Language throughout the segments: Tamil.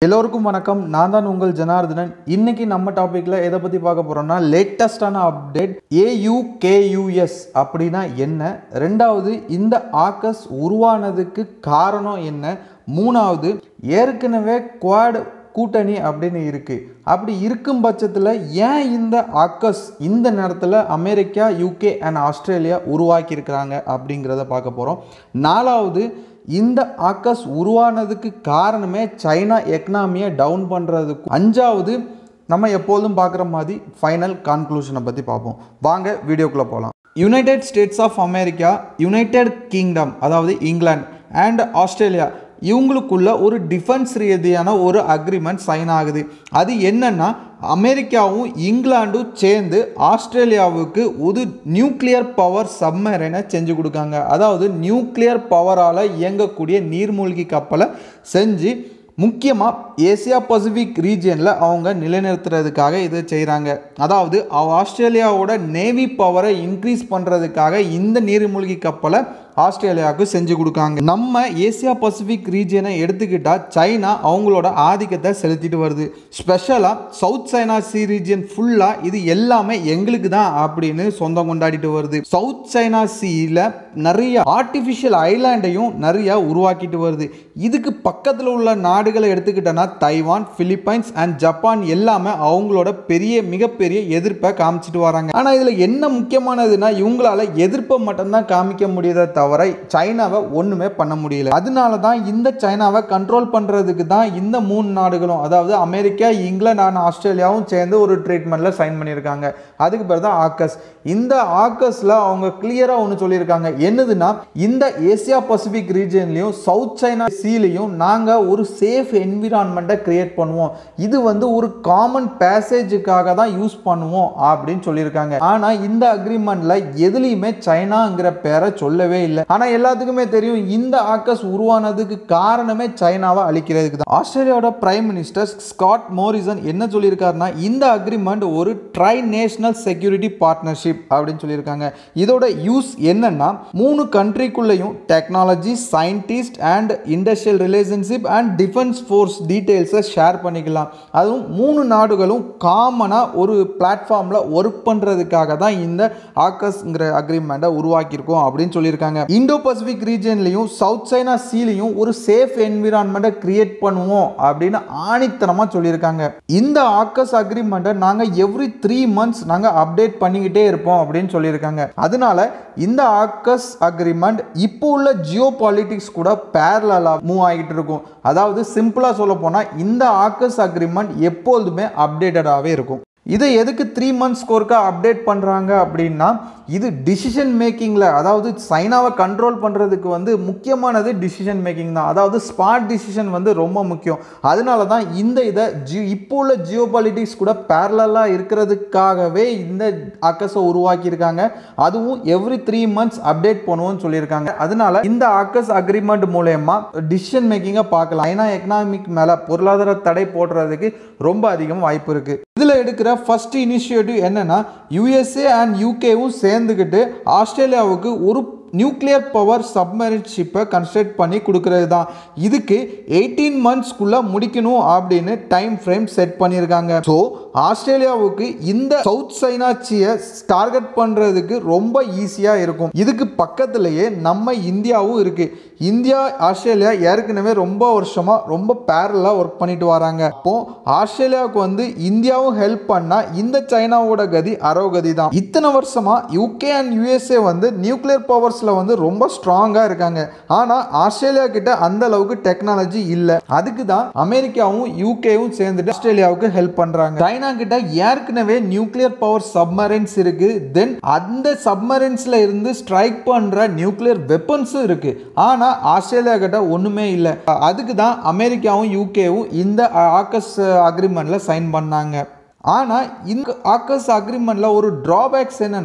எல்லோருக்கும் வணக்கம் நான் தான் உங்கள் ஜனார்தனன் இன்னைக்கு நம்ம டாபிக்ல எதை பத்தி பார்க்க போறோம்னா லேட்டஸ்டான அப்டேட் ஏயுகேயுஎஸ் அப்படின்னா என்ன ரெண்டாவது இந்த ஆக்கஸ் உருவானதுக்கு காரணம் என்ன மூணாவது ஏற்கனவே குவாட் கூட்டணி அப்படின்னு இருக்கு அப்படி இருக்கும் பட்சத்தில் ஏன் இந்த ஆக்கஸ் இந்த நேரத்தில் அமெரிக்கா யூகே அண்ட் ஆஸ்திரேலியா உருவாக்கியிருக்கிறாங்க அப்படிங்கிறத பார்க்க போகிறோம் நாலாவது இந்த ஆக்கஸ் உருவானதுக்கு காரணமே சைனா எக்கனாமியை டவுன் பண்ணுறதுக்கு அஞ்சாவது நம்ம எப்போதும் பார்க்குற மாதிரி ஃபைனல் கன்க்ளூஷனை பற்றி பார்ப்போம் வாங்க வீடியோக்குள்ளே போகலாம் United States of America United Kingdom அதாவது இங்கிலாந்து அண்ட் ஆஸ்திரேலியா இவங்களுக்குள்ள ஒரு டிஃபென்ஸ் ரீதியான ஒரு அக்ரிமெண்ட் சைன் ஆகுது அது என்னன்னா அமெரிக்காவும் இங்கிலாண்டும் சேர்ந்து ஆஸ்திரேலியாவுக்கு ஒரு நியூக்ளியர் பவர் சப்மரைனை செஞ்சு கொடுக்காங்க அதாவது நியூக்ளியர் பவரால் இயங்கக்கூடிய நீர்மூழ்கி கப்பலை செஞ்சு முக்கியமாக ஏசியா பசிபிக் ரீஜியனில் அவங்க நிலைநிறுத்துறதுக்காக இதை செய்கிறாங்க அதாவது அவ- ஆஸ்திரேலியாவோட நேவி பவரை இன்க்ரீஸ் பண்ணுறதுக்காக இந்த நீர்மூழ்கி கப்பலை ஆஸ்திரேலியாவுக்கு செஞ்சு கொடுக்காங்க நம்ம ஏசியா பசிபிக் ரீஜியனை எடுத்துக்கிட்டால் சைனா அவங்களோட ஆதிக்கத்தை செலுத்திட்டு வருது ஸ்பெஷலாக சவுத் சைனா சி ரீஜியன் ஃபுல்லாக இது எல்லாமே எங்களுக்கு தான் அப்படின்னு சொந்தம் கொண்டாடிட்டு வருது சவுத் சைனா சீல நிறைய ஆர்டிஃபிஷியல் ஐலாண்டையும் நிறைய உருவாக்கிட்டு வருது இதுக்கு பக்கத்தில் உள்ள நாடுகளை எடுத்துக்கிட்டோன்னா தைவான் பிலிப்பைன்ஸ் அண்ட் ஜப்பான் எல்லாமே அவங்களோட பெரிய மிகப்பெரிய எதிர்ப்பை காமிச்சிட்டு வராங்க ஆனால் இதில் என்ன முக்கியமானதுன்னா இவங்களால எதிர்ப்பை மட்டும்தான் காமிக்க முடியதை தவிர சைனாவை ஒன்றுமே பண்ண முடியல அதனால தான் இந்த சைனாவை கண்ட்ரோல் பண்ணுறதுக்கு தான் இந்த மூணு நாடுகளும் அதாவது அமெரிக்கா இங்கிலாந்து அண்ட் ஆஸ்திரேலியாவும் சேர்ந்து ஒரு ட்ரீட்மெண்ட்டில் சைன் பண்ணியிருக்காங்க அதுக்கு பேர் தான் ஆக்கஸ் இந்த ஆக்கஸில் அவங்க கிளியராக ஒன்று சொல்லியிருக்காங்க என்னதுன்னா இந்த ஏசியா பசிபிக் ரீஜன்லையும் சவுத் சைனா சீலையும் நாங்கள் ஒரு சேஃப் என்விரான்மெண்ட்டை கிரியேட் பண்ணுவோம் இது வந்து ஒரு காமன் பேசேஜுக்காக தான் யூஸ் பண்ணுவோம் அப்படின்னு சொல்லியிருக்காங்க ஆனால் இந்த அக்ரிமெண்ட்ல எதுலேயுமே சைனாங்கிற பேரை சொல்லவே இல்லை ஆனால் எல்லாத்துக்குமே தெரியும் இந்த ஆக்கஸ் உருவானதுக்கு காரணமே சைனாவை அழிக்கிறதுக்கு தான் ஆஸ்திரேலியாவோட பிரைம் மினிஸ்டர் ஸ்காட் மோரிசன் என்ன சொல்லியிருக்காருன்னா இந்த அக்ரிமெண்ட் ஒரு ட்ரை நேஷனல் செக்யூரிட்டி பார்ட்னர்ஷிப் அப்படின்னு சொல்லியிருக்காங்க இதோட யூஸ் என்னன்னா மூணு கண்ட்ரிக்குள்ளேயும் technology scientist and industrial relationship and defence force டீட்டெயில்ஸை ஷேர் பண்ணிக்கலாம் அதுவும் மூணு நாடுகளும் காமனாக ஒரு பிளாட்ஃபார்மில் ஒர்க் பண்ணுறதுக்காக தான் இந்த ஆக்கஸ்ங்கிற அக்ரிமெண்ட்டை உருவாக்கியிருக்கோம் அப்படின்னு சொல்லியிருக்காங்க இந்தோ பசிபிக் ரீஜன்லையும் சவுத் சைனா சீலையும் ஒரு சேஃப் என்விரான்மெண்ட்டை கிரியேட் பண்ணுவோம் அப்படின்னு ஆணித்தனமாக சொல்லியிருக்காங்க இந்த ஆக்கஸ் அக்ரிமெண்ட்டை நாங்கள் எவ்ரி த்ரீ மந்த்ஸ் நாங்கள் அப்டேட் பண்ணிக்கிட்டே இருப்போம் அப்படின்னு சொல்லியிருக்காங்க அதனால இந்த ஆக்கஸ் அக்ரிமெண்ட் இப்போ உள்ள ஜியோ பாலிட்டிக்ஸ் கூட பேரலாக மூவ் ஆகிட்டு இருக்கும் அதாவது சிம்பிளாக சொல்ல போனால் இந்த ஆக்கஸ் அக்ரிமெண்ட் எப்பொழுதுமே அப்டேட்டடாகவே இருக்கும் இதை எதுக்கு த்ரீ மந்த்ஸ் ஒருக்கா அப்டேட் பண்ணுறாங்க அப்படின்னா இது டிசிஷன் மேக்கிங்கில் அதாவது சைனாவை கண்ட்ரோல் பண்ணுறதுக்கு வந்து முக்கியமானது டிசிஷன் மேக்கிங் தான் அதாவது ஸ்மார்ட் டிசிஷன் வந்து ரொம்ப முக்கியம் அதனால தான் இந்த இதை ஜி இப்போ உள்ள ஜியோ பாலிட்டிக்ஸ் கூட பேரலாக இருக்கிறதுக்காகவே இந்த அக்கஸை உருவாக்கியிருக்காங்க அதுவும் எவ்ரி த்ரீ மந்த்ஸ் அப்டேட் பண்ணுவோம்னு சொல்லியிருக்காங்க அதனால இந்த ஆக்கஸ் அக்ரிமெண்ட் மூலயமா டிசிஷன் மேக்கிங்கை பார்க்கலாம் சைனா எக்கனாமிக் மேலே பொருளாதார தடை போடுறதுக்கு ரொம்ப அதிகம் வாய்ப்பு இருக்குது இதில் எடுக்கிற ஃபர்ஸ்ட் இனிஷியேட்டிவ் என்னன்னா யூஎஸ்ஏ அண்ட் யூகேவும் சேர்ந்துக்கிட்டு ஆஸ்திரேலியாவுக்கு ஒரு நியூக்ளியர் பவர் சப்மரின் ஷிப்பை கன்ஸ்ட்ரக்ட் பண்ணி கொடுக்கறது தான் இதுக்கு எயிட்டீன் மந்த்ஸ்க்குள்ளே முடிக்கணும் அப்படின்னு டைம் ஃப்ரேம் செட் பண்ணியிருக்காங்க ஸோ ஆஸ்திரேலியாவுக்கு இந்த சவுத் சைனாச்சியை டார்கெட் பண்ணுறதுக்கு ரொம்ப ஈஸியாக இருக்கும் இதுக்கு பக்கத்துலேயே நம்ம இந்தியாவும் இருக்குது இந்தியா ஆஸ்திரேலியா ஏற்கனவே ரொம்ப வருஷமாக ரொம்ப பேரலாக ஒர்க் பண்ணிட்டு வராங்க அப்போ ஆஸ்திரேலியாவுக்கு வந்து இந்தியாவும் ஹெல்ப் பண்ணால் இந்த சைனாவோட கதி அரோகதி தான் இத்தனை வருஷமா யூகே அண்ட் யூஎஸ்ஏ வந்து நியூக்ளியர் பவர்ஸில் வந்து ரொம்ப ஸ்ட்ராங்காக இருக்காங்க ஆனால் ஆஸ்திரேலியா கிட்ட அந்த அளவுக்கு டெக்னாலஜி இல்லை அதுக்கு தான் அமெரிக்காவும் யூகேவும் சேர்ந்துட்டு ஆஸ்திரேலியாவுக்கு ஹெல்ப் பண்ணுறாங்க சைனா கிட்ட ஏற்கனவே நியூக்ளியர் பவர் சப்மரைன்ஸ் இருக்கு தென் அந்த சப்மரைன்ஸ்ல இருந்து ஸ்ட்ரைக் பண்ற நியூக்ளியர் வெப்பன்ஸும் இருக்கு ஆனா ஆஸ்திரேலியா கிட்ட ஒண்ணுமே இல்லை அதுக்கு தான் அமெரிக்காவும் யூகேவும் இந்த ஆக்கஸ் அக்ரிமெண்ட்ல சைன் பண்ணாங்க ஆனால் இந்த ஆக்கஸ் அக்ரிமெண்ட்ல ஒரு ட்ராபேக்ஸ் என்னன்னா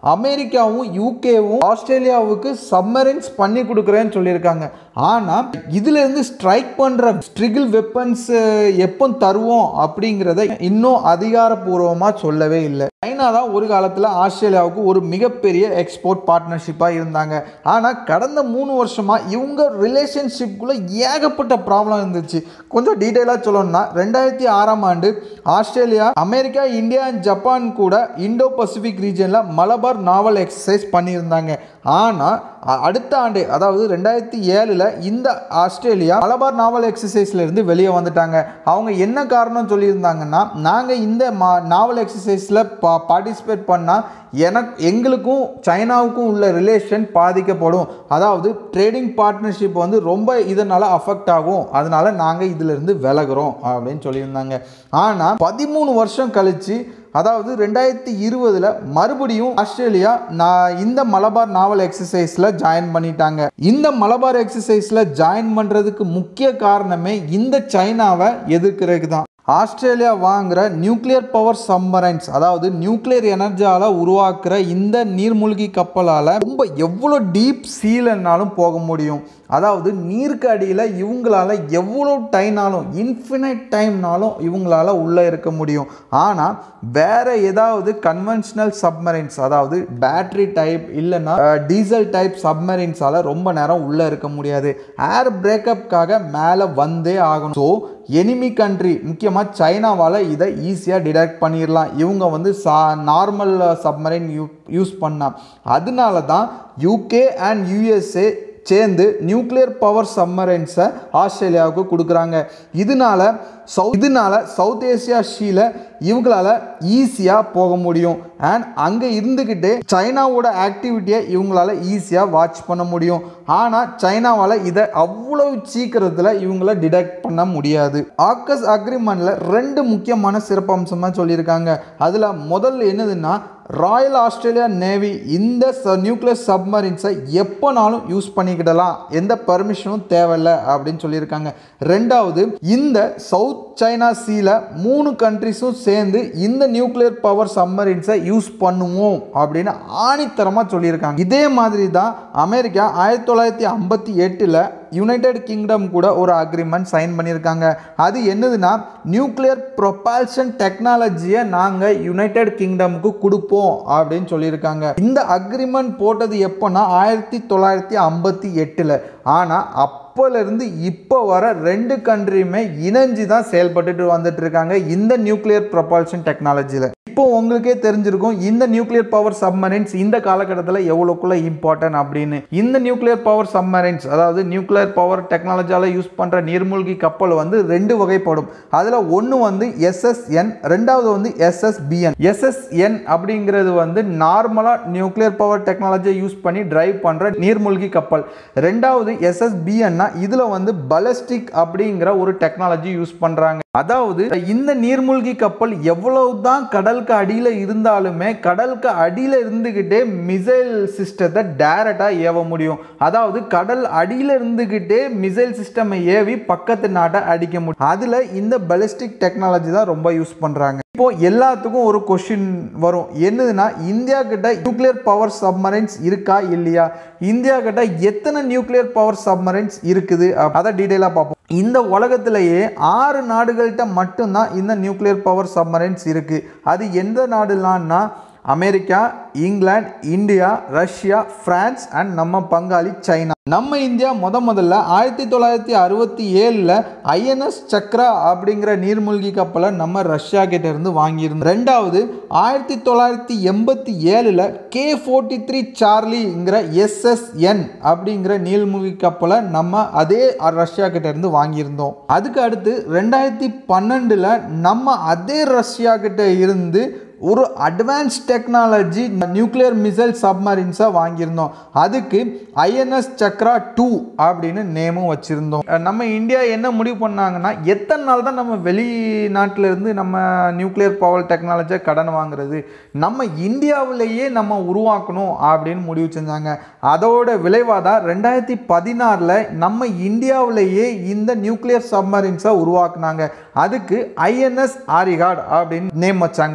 அமெரிக்காவும் யூகேவும் ஆஸ்திரேலியாவுக்கு சப்மரைன்ஸ் பண்ணி கொடுக்குறேன்னு சொல்லியிருக்காங்க ஆனால் இதிலிருந்து ஸ்ட்ரைக் பண்ணுற ஸ்ட்ரிகிள் வெப்பன்ஸ் எப்போ தருவோம் அப்படிங்கிறத இன்னும் அதிகாரப்பூர்வமாக சொல்லவே இல்லை சைனா தான் ஒரு காலத்தில் ஆஸ்திரேலியாவுக்கு ஒரு மிகப்பெரிய எக்ஸ்போர்ட் பார்ட்னர்ஷிப்பாக இருந்தாங்க ஆனால் கடந்த மூணு வருஷமாக இவங்க ரிலேஷன்ஷிப்குள்ளே ஏகப்பட்ட ப்ராப்ளம் இருந்துச்சு கொஞ்சம் டீட்டெயிலாக சொல்லணும்னா ரெண்டாயிரத்தி ஆறாம் ஆண்டு Australia America India and Japan கூட இண்டோ பசிபிக் ரீஜனில் மலபார் நாவல் எக்ஸசைஸ் பண்ணியிருந்தாங்க ஆனால் அடுத்த ஆண்டு அதாவது ரெண்டாயிரத்தி ஏழில் இந்த ஆஸ்திரேலியா மலபார் நாவல் எக்ஸசைஸ்ல இருந்து வெளியே வந்துட்டாங்க அவங்க என்ன காரணம் சொல்லியிருந்தாங்கன்னா நாங்கள் இந்த மா நாவல் எக்ஸசைஸில் பா பார்ட்டிசிபேட் பண்ணால் எனக்கு எங்களுக்கும் சைனாவுக்கும் உள்ள ரிலேஷன் பாதிக்கப்படும் அதாவது ட்ரேடிங் பார்ட்னர்ஷிப் வந்து ரொம்ப இதனால் அஃபெக்ட் ஆகும் அதனால நாங்கள் இதிலிருந்து விலகுறோம் அப்படின்னு சொல்லியிருந்தாங்க ஆனால் பதிமூணு வருஷம் கழித்து அதாவது ரெண்டாயிரத்தி இருபதில் மறுபடியும் ஆஸ்திரேலியா நான் இந்த மலபார் நாவல் எக்ஸசைஸில் ஜாயின் பண்ணிட்டாங்க இந்த மலபார் எக்ஸசைஸில் ஜாயின் பண்ணுறதுக்கு முக்கிய காரணமே இந்த சைனாவை எதிர்க்கிறதுக்கு தான் ஆஸ்திரேலியா வாங்குற நியூக்ளியர் பவர் சம்மரைன்ஸ் அதாவது நியூக்ளியர் எனர்ஜியால் உருவாக்குற இந்த நீர்மூழ்கி கப்பலால் ரொம்ப எவ்வளோ டீப் சீலன்னாலும் போக முடியும் அதாவது நீருக்கு அடியில் இவங்களால எவ்வளோ டைம்னாலும் இன்ஃபினைட் டைம்னாலும் இவங்களால உள்ளே இருக்க முடியும் ஆனால் வேற ஏதாவது கன்வென்ஷனல் சப்மரைன்ஸ் அதாவது பேட்டரி டைப் இல்லைன்னா டீசல் டைப் சப்மரைன்ஸால் ரொம்ப நேரம் உள்ளே இருக்க முடியாது ஏர் பிரேக்கப்காக மேலே வந்தே ஆகணும் ஸோ எனிமி கண்ட்ரி முக்கியமாக சைனாவால் இதை ஈஸியாக டிடெக்ட் பண்ணிடலாம் இவங்க வந்து சா நார்மல் சப்மரைன் யூ யூஸ் பண்ணா அதனால தான் யூகே அண்ட் யூஎஸ்ஏ சேர்ந்து நியூக்ளியர் பவர் சம்மரைன்ஸை ஆஸ்திரேலியாவுக்கு கொடுக்குறாங்க இதனால சவு இதனால சவுத் ஏசியா ஷீல இவங்களால ஈஸியாக போக முடியும் அண்ட் அங்கே இருந்துக்கிட்டே சைனாவோட ஆக்டிவிட்டியை இவங்களால ஈஸியாக வாட்ச் பண்ண முடியும் ஆனால் சைனாவால் இதை அவ்வளோ சீக்கிரத்தில் இவங்கள டிடெக்ட் பண்ண முடியாது ஆக்கஸ் அக்ரிமெண்ட்டில் ரெண்டு முக்கியமான சிறப்பம்சமாக சொல்லியிருக்காங்க அதில் முதல்ல என்னதுன்னா ராயல் ஆஸ்திரேலியா நேவி இந்த நியூக்ளியர் சப்மரின்ஸை எப்போனாலும் யூஸ் பண்ணிக்கிடலாம் எந்த பர்மிஷனும் தேவையில்லை அப்படின்னு சொல்லியிருக்காங்க ரெண்டாவது இந்த சவுத் சைனா சீல மூணு கண்ட்ரிஸும் சேர்ந்து இந்த நியூக்ளியர் பவர் சப்மரின்ஸை யூஸ் பண்ணுவோம் அப்படின்னு ஆணித்தரமாக சொல்லியிருக்காங்க இதே மாதிரி தான் அமெரிக்கா ஆயிரத்தி தொள்ளாயிரத்தி ஐம்பத்தி எட்டில் யுனைடெட் கிங்டம் கூட ஒரு அக்ரிமெண்ட் சைன் பண்ணியிருக்காங்க அது என்னதுன்னா நியூக்ளியர் ப்ரொபால்ஷன் டெக்னாலஜியை நாங்கள் யுனைடெட் கிங்டமுக்கு கொடுப்போம் அப்படின்னு சொல்லியிருக்காங்க இந்த அக்ரிமெண்ட் போட்டது எப்போனா ஆயிரத்தி தொள்ளாயிரத்தி ஐம்பத்தி எட்டில் ஆனால் அப்போலேருந்து இப்போ வர ரெண்டு கண்ட்ரியுமே இணைஞ்சு தான் செயல்பட்டுட்டு வந்துட்டு இருக்காங்க இந்த நியூக்ளியர் ப்ரொபால்ஷன் டெக்னாலஜியில் இப்போ உங்களுக்கே தெரிஞ்சிருக்கும் இந்த நியூக்ளியர் பவர் சப்மரைன்ஸ் இந்த காலகட்டத்தில் எவ்வளோக்குள்ள இம்பார்ட்டன்ட் அப்படின்னு இந்த நியூக்ளியர் பவர் சப்மரைன்ஸ் அதாவது நியூக்ளியர் பவர் டெக்னாலஜியால் யூஸ் பண்ணுற நீர்மூழ்கி கப்பல் வந்து ரெண்டு வகைப்படும் அதில் ஒன்று வந்து எஸ்எஸ்என் ரெண்டாவது வந்து எஸ்எஸ்பிஎன் எஸ்எஸ்என் அப்படிங்கிறது வந்து நார்மலாக நியூக்ளியர் பவர் டெக்னாலஜியை யூஸ் பண்ணி டிரைவ் பண்ணுற நீர்மூழ்கி கப்பல் ரெண்டாவது எஸ்எஸ்பிஎன்னா இதில் வந்து பலஸ்டிக் அப்படிங்கிற ஒரு டெக்னாலஜி யூஸ் பண்ணுறாங்க அதாவது இந்த நீர்மூழ்கி கப்பல் எவ்வளவு தான் கடலுக்கு அடியில் இருந்தாலுமே கடலுக்கு அடியில் இருந்துக்கிட்டே மிசைல் சிஸ்டத்தை டைரக்டாக ஏவ முடியும் அதாவது கடல் அடியில் இருந்துக்கிட்டே மிசைல் சிஸ்டமை ஏவி பக்கத்து நாட்டை அடிக்க முடியும் அதில் இந்த பலிஸ்டிக் டெக்னாலஜி தான் ரொம்ப யூஸ் பண்ணுறாங்க இப்போ எல்லாத்துக்கும் ஒரு கொஷின் வரும் என்னதுன்னா இந்தியா கிட்ட நியூக்ளியர் பவர் சப்மரைன்ஸ் இருக்கா இல்லையா இந்தியா கிட்ட எத்தனை நியூக்ளியர் பவர் சப்மரைன்ஸ் இருக்குது அதை டீட்டெயிலாக பார்ப்போம் இந்த உலகத்திலேயே ஆறு நாடுகள்கிட்ட மட்டும்தான் இந்த நியூக்ளியர் பவர் சப்மரைன்ஸ் இருக்குது அது எந்த நாடுலான்னா America England India Russia France and நம்ம பங்காளி சைனா நம்ம இந்தியா முத முதல்ல ஆயிரத்தி தொள்ளாயிரத்தி அறுபத்தி ஏழில் ஐஎன்எஸ் சக்ரா அப்படிங்கிற நீர்மூழ்கி கப்பலை நம்ம ரஷ்யா கிட்ட இருந்து வாங்கியிருந்தோம் ரெண்டாவது ஆயிரத்தி தொள்ளாயிரத்தி எண்பத்தி ஏழில் கே ஃபோர்ட்டி த்ரீ சார்லிங்கிற எஸ்எஸ்என் அப்படிங்கிற நீர்மூழ்கி கப்பலை நம்ம அதே ரஷ்யா கிட்ட இருந்து வாங்கியிருந்தோம் அதுக்கு அடுத்து ரெண்டாயிரத்தி பன்னெண்டில் நம்ம அதே ரஷ்யா கிட்ட இருந்து ஒரு அட்வான்ஸ் டெக்னாலஜி நியூக்ளியர் மிசைல் சப்மரின்ஸாக வாங்கியிருந்தோம் அதுக்கு ஐஎன்எஸ் சக்ரா டூ அப்படின்னு நேமும் வச்சுருந்தோம் நம்ம இந்தியா என்ன முடிவு பண்ணாங்கன்னா எத்தனை நாள் தான் நம்ம வெளிநாட்டில் இருந்து நம்ம நியூக்ளியர் பவர் டெக்னாலஜியை கடன் வாங்குறது நம்ம இந்தியாவிலேயே நம்ம உருவாக்கணும் அப்படின்னு முடிவு செஞ்சாங்க அதோட விளைவாக தான் ரெண்டாயிரத்தி பதினாறில் நம்ம இந்தியாவிலேயே இந்த நியூக்ளியர் சப்மரின்ஸை உருவாக்குனாங்க அதுக்கு ஐஎன்எஸ் ஆரிகாட் அப்படின்னு நேம் வச்சாங்க அதுக்கு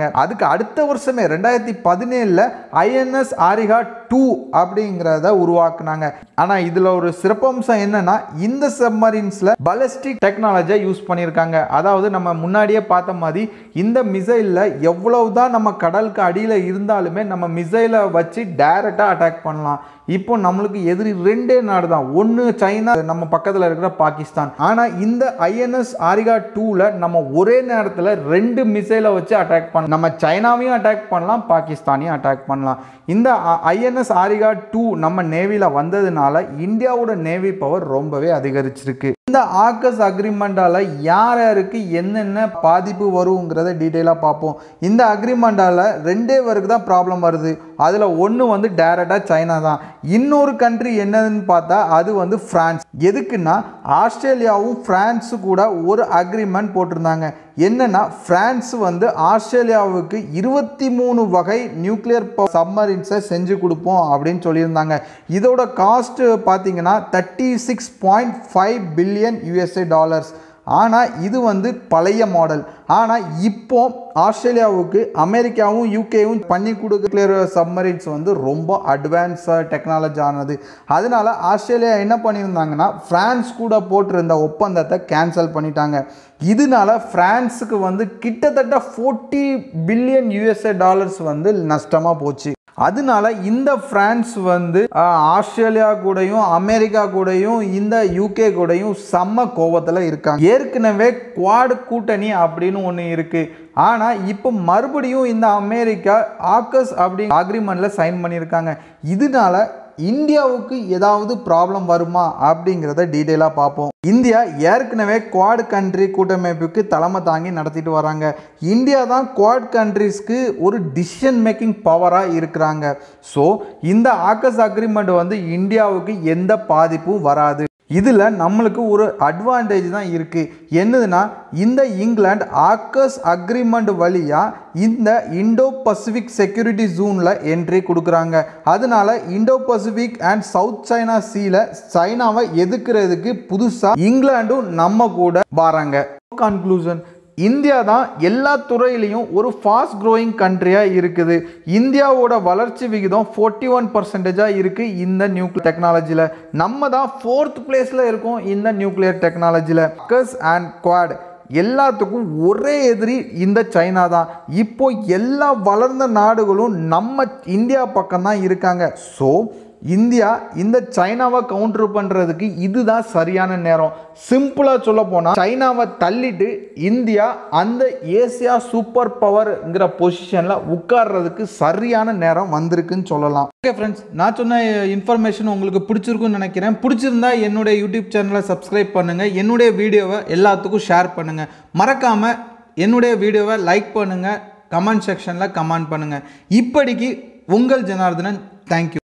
அடுத்த வருஷமே ரெண்டாயிரத்தி பதினேழில் ஐஎன்எஸ் ஆரிகா டூ அப்படிங்கிறத உருவாக்குனாங்க ஆனால் இதில் ஒரு சிறப்பம்சம் என்னன்னா இந்த சப்மரீன்ஸில் பலஸ்டிக் டெக்னாலஜியை யூஸ் பண்ணியிருக்காங்க அதாவது நம்ம முன்னாடியே பார்த்த மாதிரி இந்த மிசைலில் எவ்வளவு தான் நம்ம கடலுக்கு அடியில் இருந்தாலுமே நம்ம மிசைலை வச்சு டைரெக்டாக அட்டாக் பண்ணலாம் இப்போ நம்மளுக்கு எதிரி ரெண்டே நாடு தான் ஒன்று சைனா நம்ம பக்கத்தில் இருக்கிற பாகிஸ்தான் ஆனால் இந்த ஐஎன்எஸ் ஆரிகா டூவில் நம்ம ஒரே நேரத்தில் ரெண்டு மிசைலை வச்சு அட்டாக் பண்ணலாம் நம்ம சைனாவையும் அட்டாக் பண்ணலாம் பாகிஸ்தானையும் அட்டாக் பண்ணலாம் இந்த ஐஎன்எஸ் ஆரிகா டூ நம்ம நேவியில் வந்ததுனால இந்தியாவோட நேவி பவர் ரொம்பவே அதிகரிச்சிருக்கு இந்த ஆக்கஸ் அக்ரிமெண்டால யார் யாருக்கு என்னென்ன பாதிப்பு வருங்கிறத டீட்டெயிலாக பார்ப்போம் இந்த அக்ரிமெண்டால ரெண்டே பேருக்கு தான் ப்ராப்ளம் வருது அதில் ஒன்று வந்து டைரெக்டாக சைனா தான் இன்னொரு கண்ட்ரி என்னதுன்னு பார்த்தா அது வந்து ஃப்ரான்ஸ் எதுக்குன்னா ஆஸ்திரேலியாவும் ஃப்ரான்ஸு கூட ஒரு அக்ரிமெண்ட் போட்டிருந்தாங்க என்னன்னா பிரான்ஸ் வந்து ஆஸ்திரேலியாவுக்கு இருபத்தி மூணு வகை நியூக்ளியர் சப்மரீன்ஸை செஞ்சு கொடுப்போம் அப்படின்னு சொல்லியிருந்தாங்க இதோட காஸ்ட் பார்த்தீங்கன்னா thirty six point five billion USA dollars ஆனால் இது வந்து பழைய மாடல் ஆனால் இப்போ ஆஸ்திரேலியாவுக்கு அமெரிக்காவும் யூகேவும் பண்ணி கொடுக்குற சப்மரீன்ஸ் வந்து ரொம்ப அட்வான்ஸாக டெக்னாலஜி ஆனது அதனால ஆஸ்திரேலியா என்ன பண்ணியிருந்தாங்கன்னா ஃப்ரான்ஸ் கூட போட்டிருந்த ஒப்பந்தத்தை கேன்சல் பண்ணிட்டாங்க இதனால ஃப்ரான்ஸுக்கு வந்து கிட்டத்தட்ட ஃபோர்ட்டி பில்லியன் யூஎஸ்ஏ டாலர்ஸ் வந்து நஷ்டமாக போச்சு அதனால இந்த பிரான்ஸ் வந்து ஆஹ், ஆஸ்திரேலியா கூடயும் அமெரிக்கா கூடயும் இந்த யூகே கூடயும் செம்ம கோபத்தில் இருக்காங்க ஏற்கனவே குவாட் கூட்டணி அப்படின்னு ஒன்று இருக்கு ஆனால் இப்போ மறுபடியும் இந்த அமெரிக்கா ஆக்கஸ் அப்படி அக்ரிமெண்ட்ல சைன் பண்ணியிருக்காங்க இதனால இந்தியாவுக்கு ஏதாவது ப்ராப்ளம் வருமா அப்படிங்கிறத டீட்டெயிலாக பார்ப்போம் இந்தியா ஏற்கனவே குவாட் கண்ட்ரி கூட்டமைப்புக்கு தலைமை தாங்கி நடத்திட்டு வராங்க இந்தியா தான் குவாட் கண்ட்ரிஸ்க்கு ஒரு டிசிஷன் மேக்கிங் பவராக இருக்கிறாங்க ஸோ இந்த ஆக்கஸ் அக்ரிமெண்ட் வந்து இந்தியாவுக்கு எந்த பாதிப்பும் வராது இதில் நம்மளுக்கு ஒரு அட்வான்டேஜ் தான் இருக்குது என்னதுன்னா இந்த இங்கிலாந்து ஆக்கஸ் அக்ரிமெண்ட் வழியாக இந்த இண்டோ பசிபிக் செக்யூரிட்டி ஜோனில் என்ட்ரி கொடுக்குறாங்க அதனால Indo Pacific and South China சீல சைனாவை எதுக்குறதுக்கு புதுசாக இங்கிலாண்டும் நம்ம கூட வராங்க கன்க்ளூஷன் இந்தியா தான் எல்லா துறையிலையும் ஒரு ஃபாஸ்ட் க்ரோயிங் கண்ட்ரியாக இருக்குது இந்தியாவோட வளர்ச்சி விகிதம் ஃபோர்ட்டி ஒன் பர்சன்டேஜாக இருக்குது இந்த நியூக்ளியர் டெக்னாலஜியில் நம்ம தான் ஃபோர்த் பிளேஸில் இருக்கோம் இந்த நியூக்ளியர் டெக்னாலஜியில் கஸ் அண்ட் குவாட் எல்லாத்துக்கும் ஒரே எதிரி இந்த சைனா தான் இப்போ எல்லா வளர்ந்த நாடுகளும் நம்ம இந்தியா பக்கம் தான் இருக்காங்க ஸோ இந்தியா இந்த சைனாவை கவுண்டர் பண்ணுறதுக்கு இதுதான் சரியான நேரம் சிம்பிளாக சொல்ல போனால் சைனாவை தள்ளிட்டு இந்தியா அந்த ஏசியா சூப்பர் பவர்ங்கிற பொசிஷனில் உட்கார்றதுக்கு சரியான நேரம் வந்திருக்குன்னு சொல்லலாம் ஓகே ஃப்ரெண்ட்ஸ் நான் சொன்ன இன்ஃபர்மேஷன் உங்களுக்கு பிடிச்சிருக்குன்னு நினைக்கிறேன் பிடிச்சிருந்தா என்னுடைய யூடியூப் சேனலை சப்ஸ்கிரைப் பண்ணுங்கள் என்னுடைய வீடியோவை எல்லாத்துக்கும் ஷேர் பண்ணுங்கள் மறக்காமல் என்னுடைய வீடியோவை லைக் பண்ணுங்கள் கமெண்ட் செக்ஷனில் கமெண்ட் பண்ணுங்கள் இப்படிக்கு உங்கள் ஜனார்தனன் தேங்க்யூ